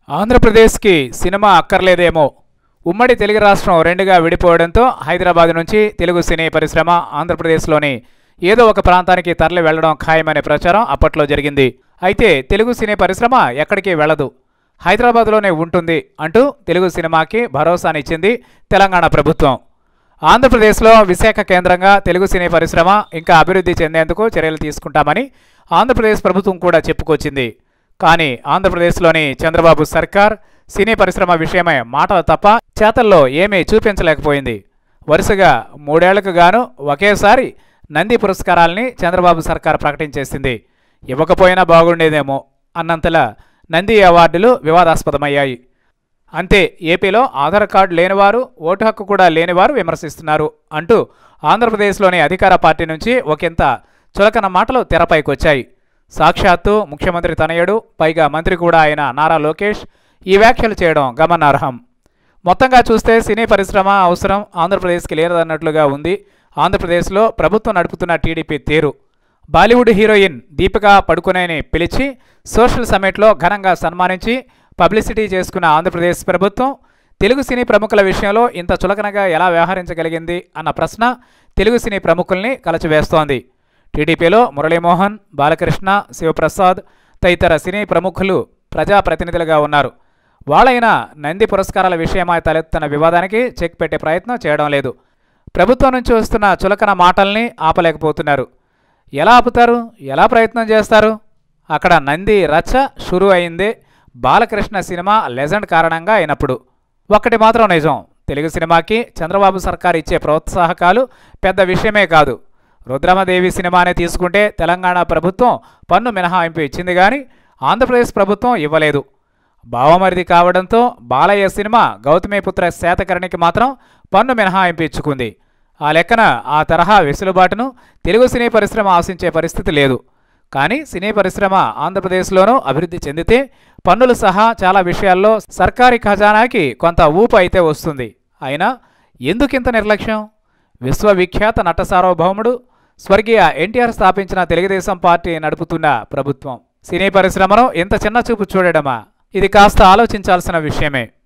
ఆంధ్రప్రదేశ్కి సినిమా అక్కర్లేదేమో ఉమ్మడి తెలుగు రాష్ట్రం రెండుగా విడిపోవడంతో హైదరాబాద్ నుంచి తెలుగు సినీ పరిశ్రమ ఆంధ్రప్రదేశ్లోని ఏదో ఒక ప్రాంతానికి తరలి వెళ్లడం ఖాయమనే ప్రచారం అప్పట్లో జరిగింది అయితే తెలుగు సినీ పరిశ్రమ ఎక్కడికి వెళ్ళదు హైదరాబాద్లోనే ఉంటుంది అంటూ తెలుగు సినిమాకి భరోసానిచ్చింది తెలంగాణ ప్రభుత్వం ఆంధ్రప్రదేశ్లో విశాఖ కేంద్రంగా తెలుగు సినీ పరిశ్రమ ఇంకా అభివృద్ధి చెందేందుకు చర్యలు తీసుకుంటామని ఆంధ్రప్రదేశ్ ప్రభుత్వం కూడా చెప్పుకొచ్చింది కానీ ఆంధ్రప్రదేశ్లోని చంద్రబాబు సర్కార్ సినీ పరిశ్రమ విషయమై మాటలు తప్ప చేతల్లో ఏమీ చూపించలేకపోయింది వరుసగా మూడేళ్లకు గాను ఒకేసారి నంది పురస్కారాల్ని చంద్రబాబు సర్కార్ ప్రకటించేసింది ఇవ్వకపోయినా బాగుండేదేమో అన్నంతలా నంది అవార్డులు వివాదాస్పదమయ్యాయి అంతే ఏపీలో ఆధార్ కార్డు లేనివారు ఓటు హక్కు కూడా లేనివారు విమర్శిస్తున్నారు అంటూ ఆంధ్రప్రదేశ్లోని అధికార పార్టీ నుంచి ఒకంత చులకన మాటలు తెరపైకొచ్చాయి సాక్షాత్తు ముఖ్యమంత్రి తనయుడు పైగా మంత్రి కూడా అయిన నారా లోకేష్ ఈ వ్యాఖ్యలు చేయడం గమనార్హం మొత్తంగా చూస్తే సినీ పరిశ్రమ అవసరం ఆంధ్రప్రదేశ్కి లేదన్నట్లుగా ఉంది ఆంధ్రప్రదేశ్లో ప్రభుత్వం నడుపుతున్న టీడీపీ తీరు బాలీవుడ్ హీరోయిన్ దీపికా పడుకునేని పిలిచి సోషల్ సమ్మిట్లో ఘనంగా సన్మానించి పబ్లిసిటీ చేసుకున్న ఆంధ్రప్రదేశ్ ప్రభుత్వం తెలుగు సినీ ప్రముఖుల విషయంలో ఇంత చులకనగా ఎలా వ్యవహరించగలిగింది అన్న ప్రశ్న తెలుగు సినీ ప్రముఖుల్ని కలచివేస్తోంది టీడీపీలో మురళీమోహన్ బాలకృష్ణ శివప్రసాద్ తదితర సినీ ప్రముఖులు ప్రజాప్రతినిధులుగా ఉన్నారు వాళ్ళైనా నంది పురస్కారాల విషయమై తలెత్తున్న వివాదానికి చెక్ పెట్టే ప్రయత్నం చేయడం లేదు ప్రభుత్వం నుంచి వస్తున్న చులకన మాటల్ని ఆపలేకపోతున్నారు ఎలా ఆపుతారు ఎలా ప్రయత్నం చేస్తారు అక్కడ నంది రచ్చ షురు అయిందే బాలకృష్ణ సినిమా లెజెండ్ కారణంగా అయినప్పుడు ఒక్కటి మాత్రం నిజం తెలుగు సినిమాకి చంద్రబాబు సర్కార్ ఇచ్చే ప్రోత్సాహకాలు పెద్ద విషయమే కాదు రుద్రమదేవి సినిమానే తీసుకుంటే తెలంగాణ ప్రభుత్వం పన్ను మినహాయింపు ఇచ్చింది కానీ ఆంధ్రప్రదేశ్ ప్రభుత్వం ఇవ్వలేదు బావమరిది కావడంతో బాలయ్య సినిమా గౌతమిపుత్ర శాతకర్ణికి మాత్రం పన్ను మినహాయింపు ఇచ్చుకుంది ఆ లెక్కన ఆ తరహా వెసులుబాటును తెలుగు సినీ పరిశ్రమ ఆశించే పరిస్థితి లేదు కానీ సినీ పరిశ్రమ ఆంధ్రప్రదేశ్లోనూ అభివృద్ధి చెందితే పన్నులు సహా చాలా విషయాల్లో సర్కారీ ఖజానాకి కొంత ఊపు అయితే వస్తుంది అయినా ఎందుకింత నిర్లక్ష్యం విశ్వవిఖ్యాత నట సార్వభౌముడు స్వర్గీయ ఎన్టీఆర్ స్థాపించిన తెలుగుదేశం పార్టీ నడుపుతున్న ప్రభుత్వం సినీ పరిశ్రమను ఇంత చిన్న చూపు చూడడమా ఇది కాస్త ఆలోచించాల్సిన విషయమే